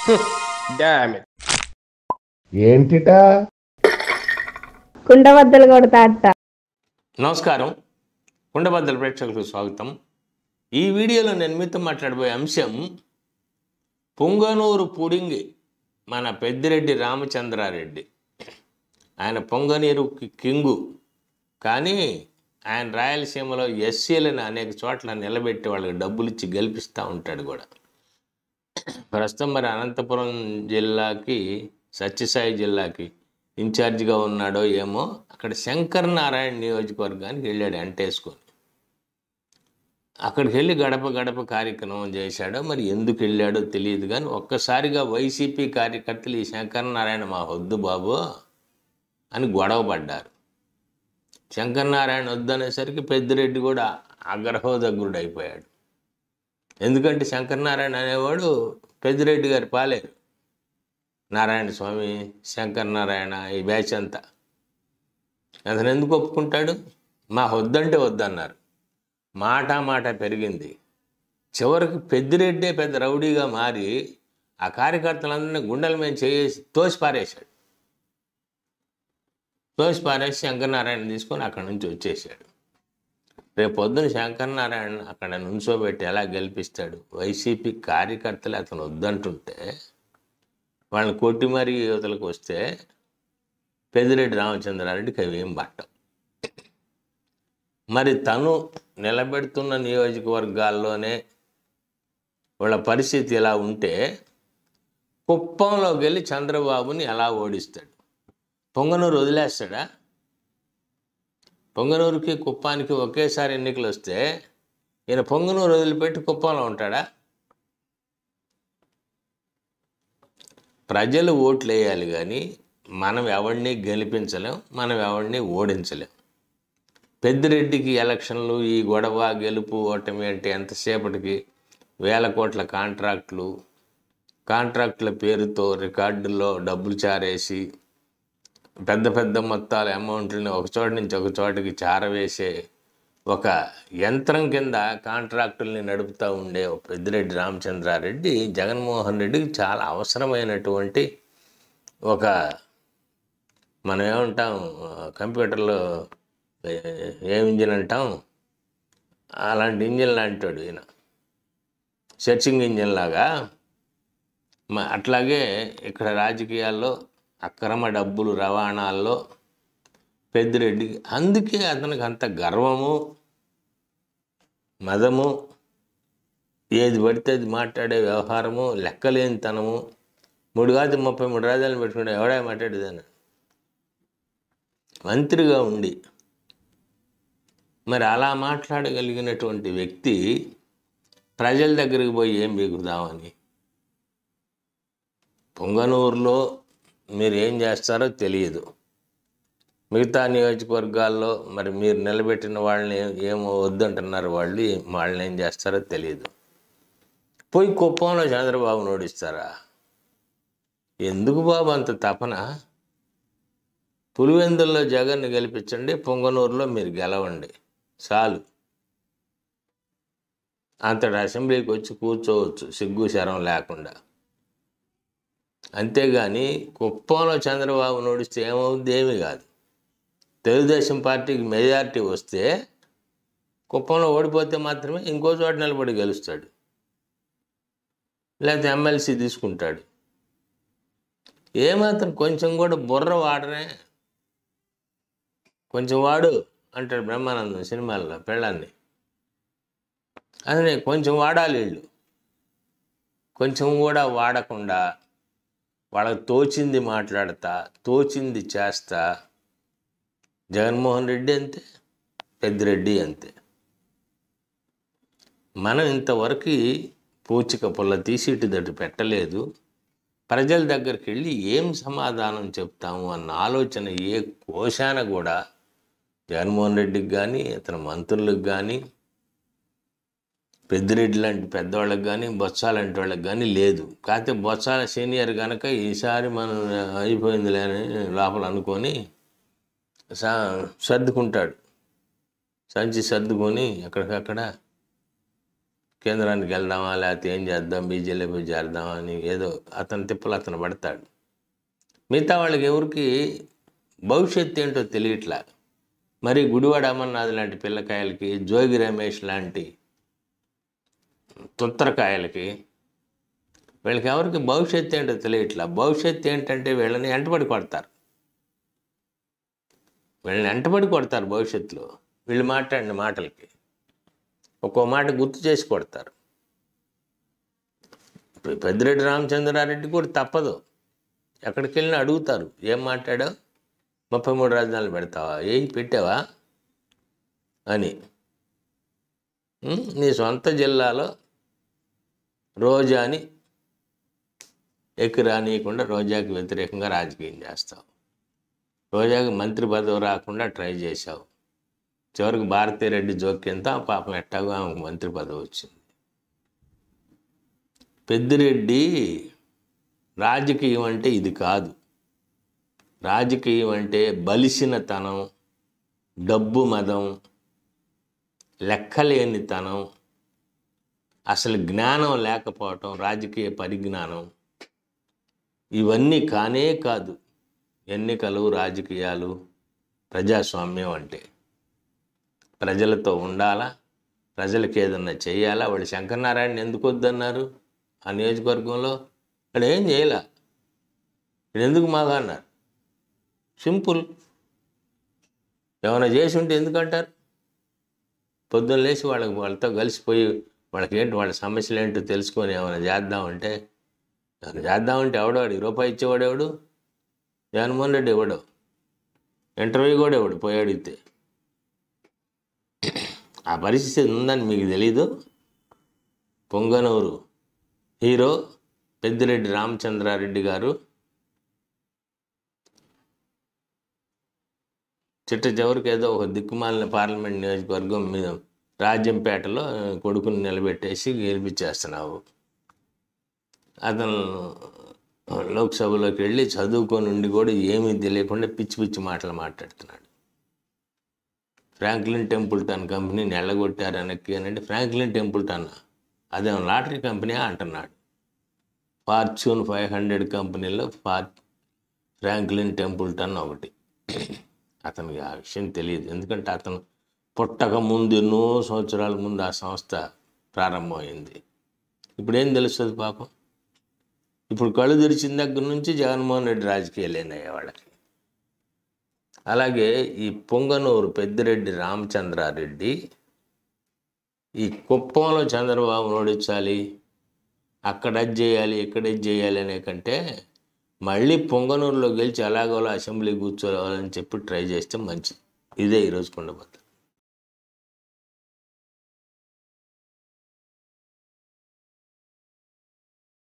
Dam ఏంటిటా కుండబద్దలు కొడతా అత్త నమస్కారం కుండబద్దల ప్రేక్షకులకు స్వాగతం ఈ వీడియోలో నేను మీతో మాట్లాడబోయే అంశం పొంగనూరు పుడింగి మన పెద్దిరెడ్డి రామచంద్రారెడ్డి ఆయన పొంగనీరు కి- కింగు కానీ ఆయన రాయలసీమలో ఎస్సీలను అనేక చోట్ల నిలబెట్టి వాళ్ళకి డబ్బులు ఇచ్చి గెలిపిస్తూ ఉంటాడు కూడా ప్రస్తుతం మరి అనంతపురం జిల్లాకి సత్యసాయి జిల్లాకి ఇన్ఛార్జిగా ఉన్నాడో ఏమో అక్కడ శంకర్ నారాయణ నియోజకవర్గానికి వెళ్ళాడు అంటేసుకొని అక్కడికి వెళ్ళి గడప గడప కార్యక్రమం చేశాడో మరి ఎందుకు వెళ్ళాడో తెలియదు కానీ ఒక్కసారిగా వైసీపీ కార్యకర్తలు ఈ శంకర్ నారాయణ మా వద్దు బాబు అని గొడవ పడ్డారు శంకర్ నారాయణ వద్దనేసరికి పెద్దిరెడ్డి కూడా అగ్రహోదగ్రుడు అయిపోయాడు ఎందుకంటే శంకర్ నారాయణ అనేవాడు పెద్దిరెడ్డి గారి పాలేరు నారాయణ స్వామి శంకర్ నారాయణ ఈ బ్యాచ్ అంతా అతను ఎందుకు ఒప్పుకుంటాడు మా వద్దంటే వద్దన్నారు మాట మాట పెరిగింది చివరికి పెద్దిరెడ్డే పెద్ద రౌడీగా మారి ఆ కార్యకర్తలందరినీ గుండెల మీద చేసి తోసి పారేశాడు తోసి పారేసి శంకరనారాయణ తీసుకొని అక్కడి నుంచి వచ్చేసాడు రేపు పొద్దున శంకరనారాయణ అక్కడ నుంచోబెట్టి ఎలా గెలిపిస్తాడు వైసీపీ కార్యకర్తలు అతను వద్దంటుంటే వాళ్ళని కొట్టి మరీ యువతలకు వస్తే పెద్దిరెడ్డి రామచంద్రారెడ్డికి అవి ఏం పట్టం మరి తను నిలబెడుతున్న నియోజకవర్గాల్లోనే వాళ్ళ పరిస్థితి ఎలా ఉంటే కుప్పంలోకి వెళ్ళి చంద్రబాబుని ఎలా ఓడిస్తాడు పొంగనూరు వదిలేస్తాడా పొంగనూరుకి కుప్పానికి ఒకేసారి ఎన్నికలు వస్తే ఈయన పొంగనూరు వదిలిపెట్టి కుప్పంలో ఉంటాడా ప్రజలు ఓట్లు వేయాలి కానీ మనం ఎవరిని గెలిపించలేం మనం ఎవరిని ఓడించలేం పెద్దిరెడ్డికి ఎలక్షన్లు ఈ గొడవ గెలుపు ఓటమి అంటే ఎంతసేపటికి వేల కోట్ల కాంట్రాక్టులు కాంట్రాక్టుల పేరుతో రికార్డుల్లో డబ్బులు చారేసి పెద్ద పెద్ద మొత్తాల అమౌంట్ని ఒక చోట నుంచి ఒక చోటకి చారవేసే ఒక యంత్రం కింద కాంట్రాక్టుల్ని నడుపుతూ ఉండే ఒక పెద్దిరెడ్డి రామచంద్రారెడ్డి జగన్మోహన్ రెడ్డికి చాలా అవసరమైనటువంటి ఒక మనం ఏమంటాం కంప్యూటర్లో ఏ- ఏం ఇంజిన్ అంటాం అలాంటి ఇంజిన్ లాంటాడు ఈయన సెర్చింగ్ ఇంజిన్ లాగా మ- అట్లాగే ఇక్కడ రాజకీయాల్లో అక్రమ డబ్బులు రవాణాల్లో పెద్దిరెడ్డి అందుకే అతనికి అంత గర్వము మదము ఏది పడితే అది మాట్లాడే వ్యవహారము లెక్కలేనితనము మూడు కాదు ముప్పై మూడు రాజాలను పెట్టుకుంటే ఎవడా మాట్లాడేదాన్ని మంత్రిగా ఉండి మరి అలా మాట్లాడగలిగినటువంటి వ్యక్తి ప్రజల దగ్గరికి పోయి ఏం బీగుదామని పొంగనూరులో మీరు ఏం చేస్తారో తెలియదు మిగతా నియోజకవర్గాల్లో మరి మీరు నిలబెట్టిన వాళ్ళని ఏ- ఏమో వద్దంటున్నారు వాళ్ళు ఏ- వాళ్ళని ఏం చేస్తారో తెలియదు పోయి కుప్పంలో చంద్రబాబు నోడిస్తారా ఎందుకు బాబు అంత తపన పులివెందుల్లో జగన్ని గెలిపించండి పొంగనూరులో మీరు గెలవండి చాలు అంతటి అసెంబ్లీకి వచ్చి కూర్చోవచ్చు సిగ్గు శరం లేకుండా అంతేగాని కుప్పంలో చంద్రబాబు నోడిస్తే ఏమవుద్ది ఏమీ కాదు తెలుగుదేశం పార్టీకి మెజారిటీ వస్తే కుప్పంలో ఓడిపోతే మాత్రమే ఇంకో చోట నిలబడి గెలుస్తాడు లేకపోతే ఎమ్మెల్సీ తీసుకుంటాడు ఏమాత్రం కొంచెం కూడా బుర్ర వాడనే కొంచెం వాడు అంటాడు బ్రహ్మానందం సినిమాల్లో పెళ్ళాన్ని అదే కొంచెం వాడాలి వీళ్ళు కొంచెం కూడా వాడకుండా వాళ్ళకి తోచింది మాట్లాడతా తోచింది చేస్తా జగన్మోహన్ రెడ్డి అంతే పెద్దిరెడ్డి అంతే మనం ఇంతవరకు పూచిక పుల్ల తీసి ఇటు దట్టు పెట్టలేదు ప్రజల దగ్గరికి వెళ్ళి ఏం సమాధానం చెప్తాము అన్న ఆలోచన ఏ కోశాన కూడా జగన్మోహన్ రెడ్డికి కానీ ఇతని మంత్రులకు కానీ పెద్దిరెడ్డి లాంటి పెద్దవాళ్ళకి కానీ బొత్స లాంటి వాళ్ళకి కానీ లేదు కాకపోతే బొత్సాల సీనియర్ కనుక ఈసారి మనం అయిపోయిందిలే అని లోపల అనుకొని సా సర్దుకుంటాడు సంచి సర్దుకొని ఎక్కడికక్కడ కేంద్రానికి వెళ్దామా లేకపోతే ఏం చేద్దాం బీజేపీ చేద్దామా అని ఏదో అతను తిప్పలు అతను పడతాడు మిగతా వాళ్ళకి ఎవరికి భవిష్యత్తు ఏంటో తెలియట్లా మరి గుడివాడ అమర్నాథ్ లాంటి పిల్లకాయలకి జోగి రమేష్ లాంటి తుత్తరకాయలకి వీళ్ళకి ఎవరికి భవిష్యత్తు ఏంటో తెలియట్లా భవిష్యత్తు ఏంటంటే వీళ్ళని వెంటబడి కొడతారు వీళ్ళని వెంటబడి కొడతారు భవిష్యత్తులో వీళ్ళు మాట్లాడిన మాటలకి ఒక్కో మాట గుర్తు చేసి కొడతారు ఇప్పుడు పెద్దిరెడ్డి రామచంద్రారెడ్డి కూడా తప్పదు ఎక్కడికి వెళ్ళినా అడుగుతారు ఏం మాట్లాడావు ముప్పై మూడు రాజధానులు పెడతావా ఏ పెట్టావా అని ఉం? నీ సొంత జిల్లాలో రోజాని ఎక్కి రానియకుండా రోజాకి వ్యతిరేకంగా రాజకీయం చేస్తావు రోజాకి మంత్రి పదవి రాకుండా ట్రై చేశావు చివరికి భారతీరెడ్డి జోక్యంతో ఆ పాపం ఎట్టాగో ఆమెకు మంత్రి పదవి వచ్చింది పెద్దిరెడ్డి రాజకీయం అంటే ఇది కాదు రాజకీయం అంటే బలిసినతనం డబ్బు మదం లెక్కలేనితనం అసలు జ్ఞానం లేకపోవటం రాజకీయ పరిజ్ఞానం ఇవన్నీ కానే కాదు ఎన్నికలు రాజకీయాలు ప్రజాస్వామ్యం అంటే ప్రజలతో ఉండాలా ప్రజలకు ఏదన్నా చేయాలా వాడు శంకరనారాయణ ఎందుకు వద్దన్నారు ఆ నియోజకవర్గంలో ఇక్కడ ఏం చేయలే ఇక్కడ ఎందుకు మాగా అన్నారు సింపుల్ ఏమైనా చేసి ఉంటే ఎందుకంటారు పొద్దున్న లేచి వాళ్ళకి వాళ్ళతో కలిసిపోయి వాళ్ళకి ఏంటి వాళ్ళ సమస్యలు ఏంటో తెలుసుకొని ఏమైనా చేద్దామంటే ఏమైనా చేద్దామంటే ఎవడో రూపాయి ఇచ్చేవాడు ఎవడు జగన్మోహన్ రెడ్డి ఎవడు ఇంటర్వ్యూ కూడా ఎవడు పోయి అడిగితే ఆ పరిస్థితి ఉందని మీకు తెలీదు పొంగనూరు హీరో పెద్దిరెడ్డి రామచంద్రారెడ్డి గారు చిట్ట చివరికి ఏదో ఒక దిక్కుమాలిన పార్లమెంట్ నియోజకవర్గం మీద రాజ్యంపేటలో కొడుకుని నిలబెట్టేసి గెలిపించేస్తున్నావు అతను లోక్సభలోకి వెళ్ళి చదువుకొని ఉండి కూడా ఏమీ తెలియకుండా పిచ్చి పిచ్చి మాటలు మాట్లాడుతున్నాడు ఫ్రాంక్లిన్ టెంపుల్టన్ కంపెనీని ఎళ్ళగొట్టారు వెనక్కి అని అంటే ఫ్రాంక్లిన్ టెంపుల్టన్ అదేమో లాటరీ కంపెనీ అంటున్నాడు ఫార్చ్యూన్ ఫైవ్ హండ్రెడ్ కంపెనీలో ఫార్ ఫ్రాంక్లిన్ టెంపుల్టన్ ఒకటి అతనికి ఆ విషయం తెలియదు ఎందుకంటే అతను పుట్టక ముందు ఎన్నో సంవత్సరాల ముందు ఆ సంస్థ ప్రారంభమైంది ఇప్పుడు ఏం తెలుస్తుంది పాపం ఇప్పుడు కళ్ళు తెరిచిన దగ్గర నుంచి జగన్మోహన్ రెడ్డి రాజకీయాలేనయ్యా వాళ్ళకి అలాగే ఈ పొంగనూరు పెద్దిరెడ్డి రామచంద్రారెడ్డి ఈ కుప్పంలో చంద్రబాబు ఓడించాలి అక్కడ అది చేయాలి ఇక్కడ ఇది చేయాలి అనే కంటే మళ్ళీ పొంగనూరులో గెలిచి ఎలాగోలా అసెంబ్లీ కూర్చోవాలని చెప్పి ట్రై చేస్తే మంచిది ఇదే ఈరోజు కొండబద్ద